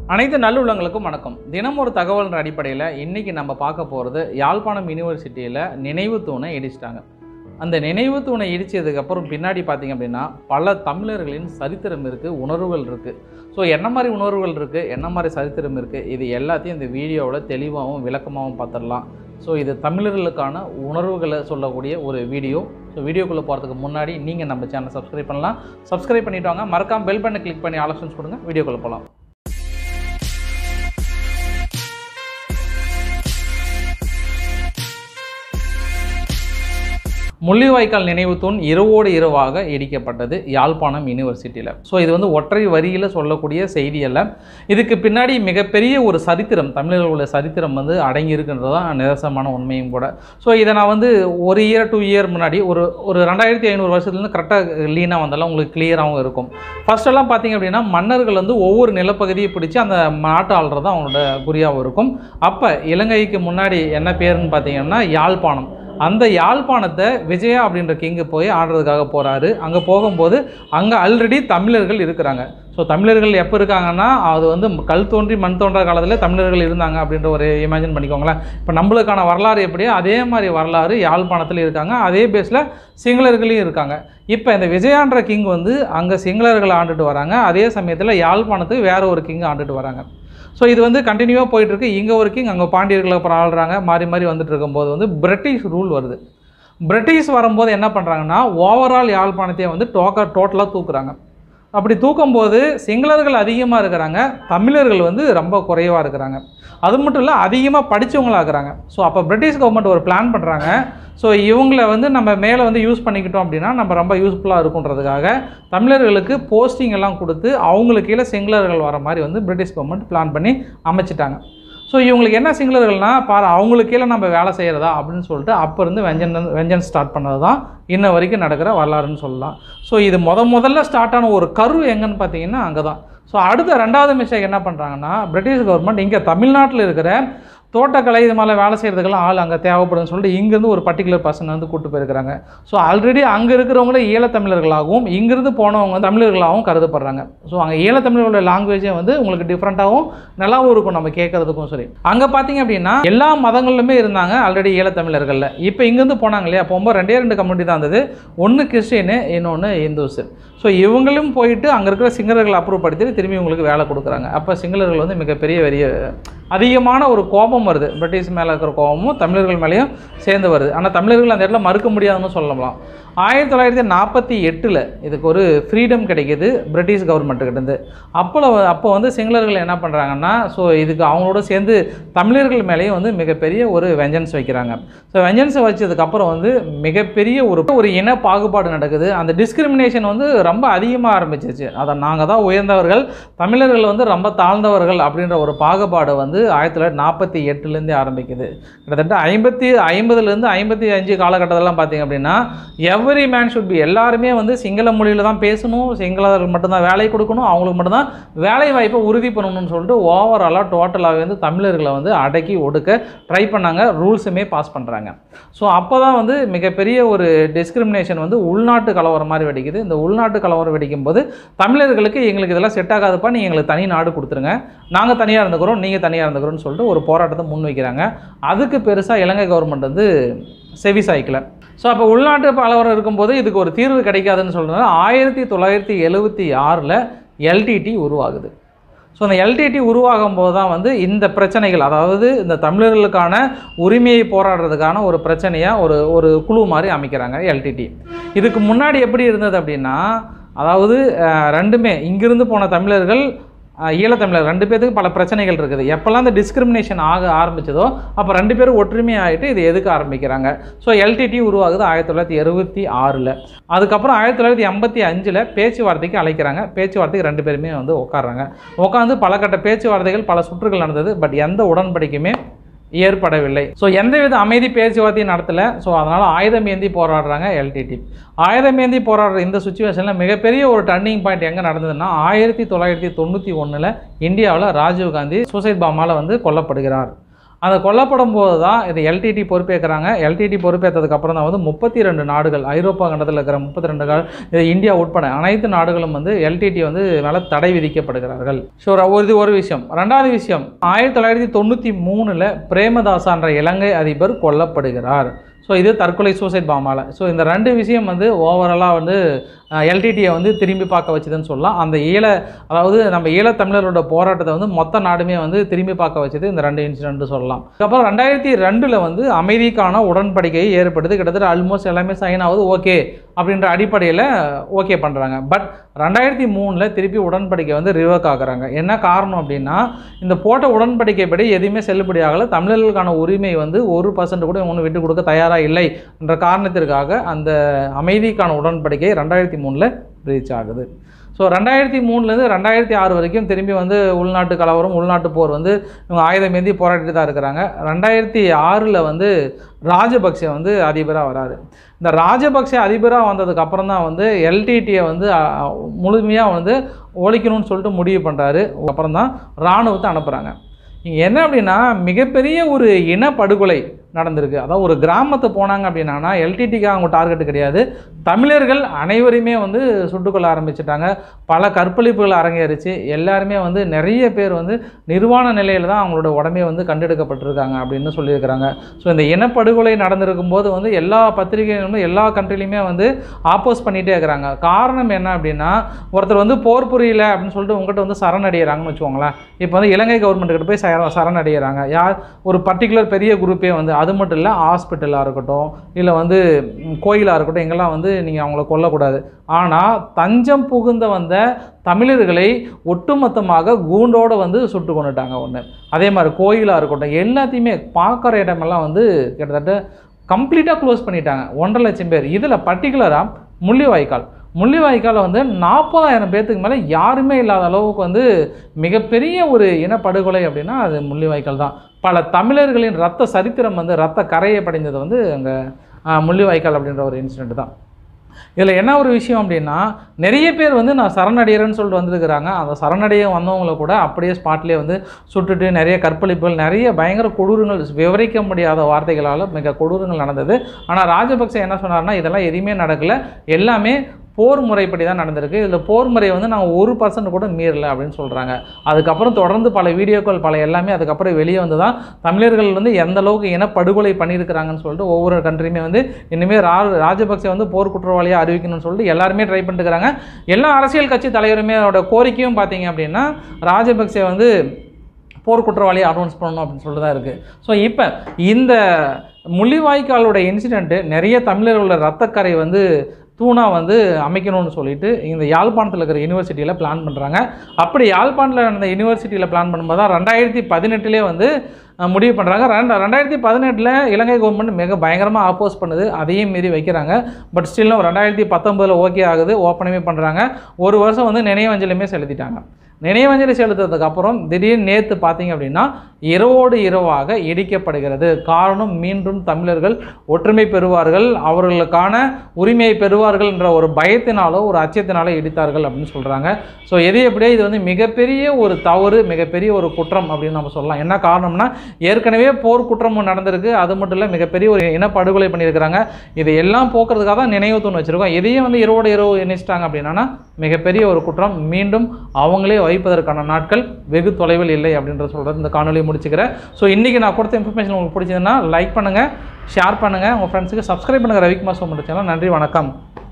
அனைத்து நல்லுள்ளங்களுக்கும் வணக்கம் தினம் ஒரு தகவல் அடிப்படையில் இன்னைக்கு நம்ம பார்க்க போகிறது யாழ்ப்பாணம் யூனிவர்சிட்டியில் நினைவு தூணை இடிச்சிட்டாங்க அந்த நினைவு தூணை இடித்ததுக்கப்புறம் பின்னாடி பார்த்தீங்க அப்படின்னா பல தமிழர்களின் சரித்திரம் இருக்குது உணர்வுகள் இருக்குது ஸோ என்ன மாதிரி உணர்வுகள் இருக்குது என்ன மாதிரி சரித்திரம் இருக்குது இது எல்லாத்தையும் இந்த வீடியோவில் தெளிவாகவும் விளக்கமாகவும் பார்த்துடலாம் ஸோ இது தமிழர்களுக்கான உணர்வுகளை சொல்லக்கூடிய ஒரு வீடியோ ஸோ வீடியோக்குள்ளே போகிறதுக்கு முன்னாடி நீங்கள் நம்ம சேனலை சப்ஸ்கிரைப் பண்ணலாம் சப்ஸ்கிரைப் பண்ணிட்டு வாங்க மறக்காம பெல் பண்ணை கிளிக் பண்ணி ஆலோசனை கொடுங்க வீடியோக்குள்ளே போகலாம் முள்ளிவாய்க்கால் நினைவு தூண் இரவோடு இரவாக இடிக்கப்பட்டது யாழ்ப்பாணம் யூனிவர்சிட்டியில் ஸோ இது வந்து ஒற்றை வரியில் சொல்லக்கூடிய செய்தி அல்ல இதுக்கு பின்னாடி மிகப்பெரிய ஒரு சரித்திரம் தமிழர்களுடைய சரித்திரம் வந்து அடங்கி இருக்கின்றது தான் நிதர்சனமான உண்மையும் கூட ஸோ இதை நான் வந்து ஒரு இயர் டூ இயர் முன்னாடி ஒரு ஒரு ரெண்டாயிரத்தி ஐநூறு வருஷத்துலேருந்து கரெக்டாக லீனாக வந்தாலும் உங்களுக்கு கிளியராகவும் இருக்கும் ஃபர்ஸ்டெல்லாம் பார்த்தீங்க அப்படின்னா மன்னர்கள் வந்து ஒவ்வொரு நிலப்பகுதியை பிடிச்சி அந்த நாட்டு ஆள்றது தான் அவங்களோட குறியாகவும் இருக்கும் அப்போ இலங்கைக்கு முன்னாடி என்ன பேருன்னு பார்த்தீங்கன்னா யாழ்ப்பாணம் அந்த யாழ்ப்பாணத்தை விஜயா அப்படின்ற கிங்கு போய் ஆடுறதுக்காக போகிறாரு அங்கே போகும்போது அங்கே ஆல்ரெடி தமிழர்கள் இருக்கிறாங்க ஸோ தமிழர்கள் எப்போ இருக்காங்கன்னா அது வந்து கல் தோன்றி மண் தோன்ற காலத்தில் தமிழர்கள் இருந்தாங்க அப்படின்ற ஒரு இமேஜின் பண்ணிக்கோங்களேன் இப்போ நம்மளுக்கான வரலாறு எப்படியோ அதே மாதிரி வரலாறு யாழ்ப்பாணத்தில் இருக்காங்க அதே பேஸில் சிங்களர்களையும் இருக்காங்க இப்போ இந்த விஜயான்ற கிங் வந்து அங்கே சிங்களர்களை ஆண்டுட்டு வராங்க அதே சமயத்தில் யாழ்ப்பாணத்துக்கு வேற ஒரு கிங் ஆண்டுட்டு வராங்க ஸோ இது வந்து கண்டினியூவாக போயிட்டுருக்கு இங்கே ஒரு கிங் அங்கே பாண்டியர்கள் அப்புறம் ஆள்றாங்க மாறி மாறி வந்துட்டு இருக்கும்போது வந்து பிரிட்டிஷ் ரூல் வருது பிரிட்டிஷ் வரும்போது என்ன பண்ணுறாங்கன்னா ஓவரால் யாழ்ப்பாணத்தையே வந்து டோக்க டோட்டலாக தூக்குறாங்க அப்படி தூக்கும்போது சிங்களர்கள் அதிகமாக இருக்கிறாங்க தமிழர்கள் வந்து ரொம்ப குறைவாக இருக்கிறாங்க அது மட்டும் இல்லை அதிகமாக படித்தவங்களாக இருக்கிறாங்க ஸோ அப்போ பிரிட்டிஷ் கவர்மெண்ட் ஒரு பிளான் பண்ணுறாங்க ஸோ இவங்கள வந்து நம்ம மேலே வந்து யூஸ் பண்ணிக்கிட்டோம் அப்படின்னா நம்ம ரொம்ப யூஸ்ஃபுல்லாக இருக்குன்றதுக்காக தமிழர்களுக்கு போஸ்டிங் எல்லாம் கொடுத்து அவங்களுக்கு கீழே சிங்களர்கள் வர மாதிரி வந்து பிரிட்டிஷ் கவர்மெண்ட் பிளான் பண்ணி அமைச்சிட்டாங்க ஸோ இவங்களுக்கு என்ன சிங்களர்கள்னா பாரு அவங்களுக்கு கீழே நம்ம வேலை செய்கிறதா அப்படின்னு சொல்லிட்டு அப்போ இருந்து வெஞ்சன் வெஞ்சன் ஸ்டார்ட் பண்ணது தான் இன்ன வரைக்கும் நடக்கிற வரலாறுன்னு சொல்லலாம் ஸோ இது முத முதல்ல ஸ்டார்ட் ஆன ஒரு கரு எங்கன்னு பார்த்தீங்கன்னா அங்கே தான் ஸோ அடுத்த ரெண்டாவது மிஸ்டேக் என்ன பண்ணுறாங்கன்னா பிரிட்டிஷ் கவர்மெண்ட் இங்கே தமிழ்நாட்டில் இருக்கிற தோட்டக்கலை இது மாதிரி வேலை செய்கிறதுக்கெல்லாம் ஆள் அங்கே தேவைப்படுதுன்னு சொல்லிட்டு இங்கேருந்து ஒரு பர்டிகுலர் பர்சன் வந்து கூட்டு போயிருக்கிறாங்க ஸோ ஆல்ரெடி அங்கே இருக்கிறவங்களே ஈழத்தமிழர்களாகவும் இங்கிருந்து போனவங்க வந்து தமிழர்களாகவும் கருதப்படுறாங்க ஸோ அங்கே ஈழத்தமிழர்களோட லாங்குவேஜே வந்து உங்களுக்கு டிஃப்ரெண்ட்டாகவும் நல்லாவும் இருக்கும் நம்ம கேட்கறதுக்கும் சரி அங்கே பார்த்தீங்க அப்படின்னா எல்லா மதங்களிலுமே இருந்தாங்க ஆல்ரெடி ஈழத்தமிழர்களில் இப்போ இங்கேருந்து போனாங்க இல்லையா போகும்போது ரெண்டே ரெண்டு கம்யூனிட்டி தான் இருந்தது ஒன்று கிறிஸ்டின்னு இன்னொன்று இந்துஸ் ஸோ இவங்களும் போயிட்டு அங்கே இருக்கிற சிங்களர்களை அப்ரூவ் படுத்தி திரும்பி இவங்களுக்கு வேலை கொடுக்குறாங்க அப்போ சிங்களர்கள் வந்து மிகப்பெரிய பெரிய அதிகமான ஒரு கோபம் வருது பிரிட்டிஷ் மேலே இருக்கிற கோபமும் தமிழர்கள் மேலேயும் சேர்ந்து வருது ஆனால் தமிழர்கள் அந்த இடத்துல மறுக்க முடியாதுன்னு சொல்லலாம் ஆயிரத்தி தொள்ளாயிரத்தி நாற்பத்தி எட்டில் இதுக்கு ஒரு ஃப்ரீடம் கிடைக்கிது பிரிட்டிஷ் கவர்மெண்ட்டுக்கிட்டேருந்து அப்போ அப்போ வந்து சிங்களர்கள் என்ன பண்ணுறாங்கன்னா ஸோ இதுக்கு அவங்களோட சேர்ந்து தமிழர்கள் மேலேயும் வந்து மிகப்பெரிய ஒரு வெஞ்சன்ஸ் வைக்கிறாங்க ஸோ வெஞ்சன்ஸை வச்சதுக்கப்புறம் வந்து மிகப்பெரிய ஒரு ஒரு இன பாகுபாடு நடக்குது அந்த டிஸ்கிரிமினேஷன் வந்து ரொம்ப அதிகமாக ஆரம்பிச்சிச்சு அதை நாங்கள் தான் உயர்ந்தவர்கள் தமிழர்கள் வந்து ரொம்ப தாழ்ந்தவர்கள் அப்படின்ற ஒரு பாகுபாடு வந்து ஆயிரத்தி தொள்ளாயிரத்தி நாற்பத்தி எட்டுலேருந்தே ஆரம்பிக்குது கிட்டத்தட்ட ஐம்பத்தி ஐம்பதுலேருந்து ஐம்பத்தி அஞ்சு காலகட்டத்திலலாம் பார்த்தீங்க அப்படின்னா எவ்ரி மேன் ஷுட் பி எல்லாருமே வந்து சிங்கள மொழியில் தான் பேசணும் சிங்களர்கள் மட்டும்தான் வேலை கொடுக்கணும் அவங்களுக்கு மட்டும்தான் வேலை வாய்ப்பை உறுதி பண்ணணும்னு சொல்லிட்டு ஓவராலாக டோட்டலாகவே வந்து தமிழர்களை வந்து அடக்கி ஒடுக்க ட்ரை பண்ணாங்க ரூல்ஸுமே பாஸ் பண்ணுறாங்க ஸோ அப்போ தான் வந்து மிகப்பெரிய ஒரு டிஸ்கிரிமினேஷன் வந்து உள்நாட்டு கலவரம் மாதிரி வெடிக்குது இந்த உள்நாட்டு கலவரம் வெடிக்கும் போது தமிழர்களுக்கு எங்களுக்கு இதெல்லாம் செட் ஆகாதுப்பா நீங்கள் எங்களுக்கு தனி நாடு கொடுத்துருங்க நாங்கள் தனியாக இருந்துக்கிறோம் நீங்கள் தனியாக இருந்துக்கிறோம்னு சொல்லிட்டு ஒரு போராட்டத்தை முன் வைக்கிறாங்க அதுக்கு பெருசாக இலங்கை கவர்மெண்ட் வந்து செவி சாய்க்கல ஸோ அப்போ உள்நாட்டு கலவரம் இருக்கும்போது இதுக்கு ஒரு தீர்வு கிடைக்காதுன்னு சொல்கிறதுனால ஆயிரத்தி தொள்ளாயிரத்தி எழுபத்தி ஆறில் எல்டிடி உருவாகுது ஸோ அந்த எல்டிடி உருவாகும் போது தான் வந்து இந்த பிரச்சனைகள் அதாவது இந்த தமிழர்களுக்கான உரிமையை போராடுறதுக்கான ஒரு பிரச்சனையாக ஒரு ஒரு குழு மாதிரி அமைக்கிறாங்க எல்டிடி இதுக்கு முன்னாடி எப்படி இருந்தது அப்படின்னா அதாவது அஹ், ரெண்டுமே இங்கிருந்து போன தமிழர்கள் அஹ், ஈழத்தமிழர் ரெண்டு பேத்துக்கு பல பிரச்சனைகள் இருக்குது எப்போல்லாம் இந்த டிஸ்கிரிமினேஷன் ஆக ஆரம்பிச்சதோ அப்போ ரெண்டு பேரும் ஒற்றுமை ஆகிட்டு இது எதுக்க ஆரம்பிக்கிறாங்க ஸோ எல்டிடி உருவாகுது ஆயிரத்தி தொள்ளாயிரத்தி எழுபத்தி ஆறில் அதுக்கப்புறம் ஆயிரத்தி தொள்ளாயிரத்தி எண்பத்தி அஞ்சில் பேச்சுவார்த்தைக்கு அழைக்கிறாங்க பேச்சுவார்த்தைக்கு ரெண்டு பேருமே வந்து உட்காடுறாங்க உட்காந்து பல கட்ட பேச்சுவார்த்தைகள் பல சுற்றுகள் நடந்தது பட் எந்த உடன்படிக்கையுமே ஏற்படவில்லை ஸோ எந்தவித அமைதி பேச்சுவார்த்தையும் நடத்தலை ஸோ அதனால் ஆயுதம் ஏந்தி போராடுறாங்க எல்டிடி ஆயுதம் ஏந்தி போராடுற இந்த சுச்சுவேஷனில் மிகப்பெரிய ஒரு டர்னிங் பாயிண்ட் எங்கே நடந்ததுன்னா ஆயிரத்தி தொள்ளாயிரத்தி தொண்ணூற்றி ஒன்றில் இந்தியாவில் ராஜீவ் காந்தி சூசைட் பாமால் வந்து கொல்லப்படுகிறார் அந்த கொல்லப்படும் போது தான் இது எல்டிடி பொறுப்பேற்கிறாங்க எல்டிடி பொறுப்பேற்றதுக்கு அப்புறம் தான் வந்து முப்பத்தி ரெண்டு நாடுகள் ஐரோப்பா கண்டத்தில் இருக்கிற முப்பத்தி ரெண்டு இது இந்தியா உட்பட அனைத்து நாடுகளும் வந்து எல்டிடி வந்து மேலே தடை விதிக்கப்படுகிறார்கள் ஸோ ஒரு இது ஒரு விஷயம் ரெண்டாவது விஷயம் ஆயிரத்தி தொள்ளாயிரத்தி தொண்ணூற்றி மூணில் பிரேமதாசான்ற இலங்கை அதிபர் கொல்லப்படுகிறார் ஸோ இது தற்கொலை சூசைட் பாமால ஸோ இந்த ரெண்டு விஷயம் வந்து ஓவராலாக வந்து எல்டிடியை வந்து திரும்பி பார்க்க வச்சுதுன்னு சொல்லலாம் அந்த ஈழ அதாவது நம்ம ஈழத்தமிழரோட போராட்டத்தை வந்து மொத்த நாடுமே வந்து திரும்பி பார்க்க வச்சது இந்த ரெண்டு இன்சிடென்ட் சொல்லலாம் அதுக்கப்புறம் ரெண்டாயிரத்தி ரெண்டில் வந்து அமைதிக்கான உடன்படிக்கை ஏற்படுது கிட்டத்தட்ட ஆல்மோஸ்ட் எல்லாமே சைன் ஆகுது ஓகே அப்படின்ற அடிப்படையில் ஓகே பண்ணுறாங்க பட் ரெண்டாயிரத்தி மூணில் திருப்பி உடன்படிக்கை வந்து ரிவர்க் ஆகுறாங்க என்ன காரணம் அப்படின்னா இந்த போட்ட உடன்படிக்கை படி எதுவுமே செல்லுபடி ஆகலை தமிழர்களுக்கான உரிமை வந்து ஒரு பர்சன்ட் கூட ஒன்று விட்டு கொடுக்க தயாராக இல்லை என்ற காரணத்திற்காக அந்த அமைதிக்கான உடன்படிக்கை ரெண்டாயிரத்தி மூணில் ரீச் ஆகுது ஸோ ரெண்டாயிரத்தி மூணுலேருந்து ரெண்டாயிரத்தி ஆறு வரைக்கும் திரும்பி வந்து உள்நாட்டு கலவரம் உள்நாட்டு போர் வந்து இவங்க ஆயுதம் ஏந்தி போராடிட்டு தான் இருக்கிறாங்க ரெண்டாயிரத்தி ஆறில் வந்து ராஜபக்சே வந்து அதிபராக வராரு இந்த ராஜபக்சே அதிபராக வந்ததுக்கு அப்புறம் தான் வந்து எல்டிடியை வந்து முழுமையாக வந்து ஒழிக்கணும்னு சொல்லிட்டு முடிவு பண்ணுறாரு அப்புறம் தான் இராணுவத்தை அனுப்புகிறாங்க இங்கே என்ன அப்படின்னா மிகப்பெரிய ஒரு இனப்படுகொலை நடந்திருக்கு அதாவது ஒரு கிராமத்தை போனாங்க அப்படின்னா எல்டிடிக்கு அவங்க டார்கெட் கிடையாது தமிழர்கள் அனைவரையுமே வந்து சுட்டுக்கொள்ள ஆரம்பிச்சிட்டாங்க பல கற்பழிப்புகள் அரங்கேறிச்சு எல்லாருமே வந்து நிறைய பேர் வந்து நிர்வாண நிலையில் தான் அவங்களோட உடம்பே வந்து கண்டெடுக்கப்பட்டிருக்காங்க அப்படின்னு சொல்லியிருக்கிறாங்க ஸோ இந்த இனப்படுகொலை நடந்திருக்கும் போது வந்து எல்லா பத்திரிகைகளும் எல்லா கண்ட்ரிலையுமே வந்து ஆப்போஸ் பண்ணிகிட்டே இருக்கிறாங்க காரணம் என்ன அப்படின்னா ஒருத்தர் வந்து போர் புரியல அப்படின்னு சொல்லிட்டு உங்கள்கிட்ட வந்து சரணடைகிறாங்கன்னு வச்சுக்கோங்களேன் இப்போ வந்து இலங்கை கவர்மெண்ட் கிட்ட போய் சர சரணடைகிறாங்க யார் ஒரு பர்டிகுலர் பெரிய குரூப்பே வந்து அது மட்டும் இல்லை ஹாஸ்பிட்டலாக இருக்கட்டும் இல்லை வந்து கோயிலாக இருக்கட்டும் எங்கெல்லாம் வந்து நீங்கள் அவங்கள கொல்லக்கூடாது ஆனால் தஞ்சம் புகுந்த வந்த தமிழர்களை ஒட்டுமொத்தமாக கூண்டோடு வந்து சுட்டு கொண்டுட்டாங்க ஒன்று அதே மாதிரி கோயிலாக இருக்கட்டும் எல்லாத்தையுமே பார்க்குற இடமெல்லாம் வந்து கிட்டத்தட்ட கம்ப்ளீட்டாக க்ளோஸ் பண்ணிட்டாங்க ஒன்றரை லட்சம் பேர் இதில் பர்டிகுலராக முள்ளிவாய்க்கால் முள்ளிவாய்க்கால் வந்து நாற்பதாயிரம் பேர்த்துக்கு மேலே யாருமே இல்லாத அளவுக்கு வந்து மிகப்பெரிய ஒரு இனப்படுகொலை அப்படின்னா அது முள்ளிவாய்க்கால் தான் பல தமிழர்களின் ரத்த சரித்திரம் வந்து ரத்த கரையை படைந்தது வந்து அங்கே முள்ளிவாய்க்கால் அப்படின்ற ஒரு இன்சிடெண்ட் தான் இதில் என்ன ஒரு விஷயம் அப்படின்னா நிறைய பேர் வந்து நான் சரணடைகிறேன்னு சொல்லிட்டு வந்திருக்கிறாங்க அந்த சரணடைய வந்தவங்கள கூட அப்படியே ஸ்பாட்லேயே வந்து சுட்டுட்டு நிறைய கற்பழிப்புகள் நிறைய பயங்கர கொடூரங்கள் விவரிக்க முடியாத வார்த்தைகளால் மிக கொடூரங்கள் நடந்தது ஆனால் ராஜபக்சே என்ன சொன்னார்னா இதெல்லாம் எதுவுமே நடக்கலை எல்லாமே போர் முறைப்படி தான் நடந்திருக்கு இதில் போர் முறை வந்து நாங்கள் ஒரு பர்சன்ட் கூட மீறல அப்படின்னு சொல்கிறாங்க அதுக்கப்புறம் தொடர்ந்து பல வீடியோக்கள் பல எல்லாமே அதுக்கப்புறம் வெளியே வந்து தான் தமிழர்கள் வந்து எந்த அளவுக்கு இனப்படுகொலை பண்ணியிருக்கிறாங்கன்னு சொல்லிட்டு ஒவ்வொரு கண்ட்ரியுமே வந்து இனிமேல் ரா ராஜபக்சே வந்து போர் குற்றவாளியாக அறிவிக்கணும்னு சொல்லிட்டு எல்லாருமே ட்ரை பண்ணிட்டுருக்காங்க எல்லா அரசியல் கட்சி தலைவருமே அவரோட கோரிக்கையும் பார்த்தீங்க அப்படின்னா ராஜபக்சே வந்து போர் குற்றவாளியை அனௌன்ஸ் பண்ணணும் அப்படின்னு சொல்லிட்டு தான் இருக்குது ஸோ இப்போ இந்த முள்ளிவாய்க்காலோட இன்சிடெண்ட்டு நிறைய தமிழர்களோட ரத்தக்கரை வந்து தூணாக வந்து அமைக்கணும்னு சொல்லிட்டு இந்த யாழ்ப்பாணத்தில் இருக்கிற யூனிவர்சிட்டியில் பிளான் பண்ணுறாங்க அப்படி யாழ்ப்பாணத்தில் நடந்த யூனிவர்சிட்டியில் பிளான் பண்ணும்போது தான் ரெண்டாயிரத்தி பதினெட்டுலேயே வந்து அஹ், முடிவு பண்ணுறாங்க ரெண்டு ரெண்டாயிரத்தி பதினெட்டில் இலங்கை கவர்மெண்ட் மிக பயங்கரமாக ஆப்போஸ் பண்ணுது அதையும் மீறி வைக்கிறாங்க பட் ஸ்டில்லும் ரெண்டாயிரத்தி பத்தொம்பதில் ஓகே ஆகுது ஓப்பனுமே பண்ணுறாங்க ஒரு வருஷம் வந்து நினைவஞ்சலியுமே செலுத்திட்டாங்க நினைவஞ்சலி செலுத்துறதுக்கு அப்புறம் திடீர்னு நேற்று பார்த்தீங்க அப்படின்னா இரவோடு இரவாக இடிக்கப்படுகிறது காரணம் மீண்டும் தமிழர்கள் ஒற்றுமை பெறுவார்கள் அவர்களுக்கான உரிமையை பெறுவார்கள் என்ற ஒரு பயத்தினாலோ ஒரு அச்சத்தினாலோ இடித்தார்கள் அப்படின்னு சொல்கிறாங்க ஸோ எது எப்படியே இது வந்து மிகப்பெரிய ஒரு தவறு மிகப்பெரிய ஒரு குற்றம் அப்படின்னு நம்ம சொல்லலாம் என்ன காரணம்னா ஏற்கனவே போர் குற்றமும் நடந்திருக்கு அது மட்டும் இல்லை மிகப்பெரிய ஒரு இனப்படுகொலை பண்ணியிருக்கிறாங்க இதை எல்லாம் போக்குறதுக்காக தான் நினைவு தூண் வச்சுருக்கோம் இதையும் வந்து இரவோடு இரவு நினைச்சிட்டாங்க அப்படின்னா மிகப்பெரிய ஒரு குற்றம் மீண்டும் அவங்களே வைப்பதற்கான நாட்கள் வெகு தொலைவில் இல்லை அப்படின்ற சொல்கிறது இந்த காணொலியை முடிச்சுக்கிறேன் ஸோ இன்றைக்கி நான் கொடுத்த இன்ஃபர்மேஷன் உங்களுக்கு பிடிச்சதுன்னா லைக் பண்ணுங்கள் ஷேர் பண்ணுங்கள் உங்கள் ஃப்ரெண்ட்ஸுக்கு சப்ஸ்கிரைப் பண்ணுங்கள் ரவிக்குமார் சோமன் சேனல் நன்றி வணக்கம்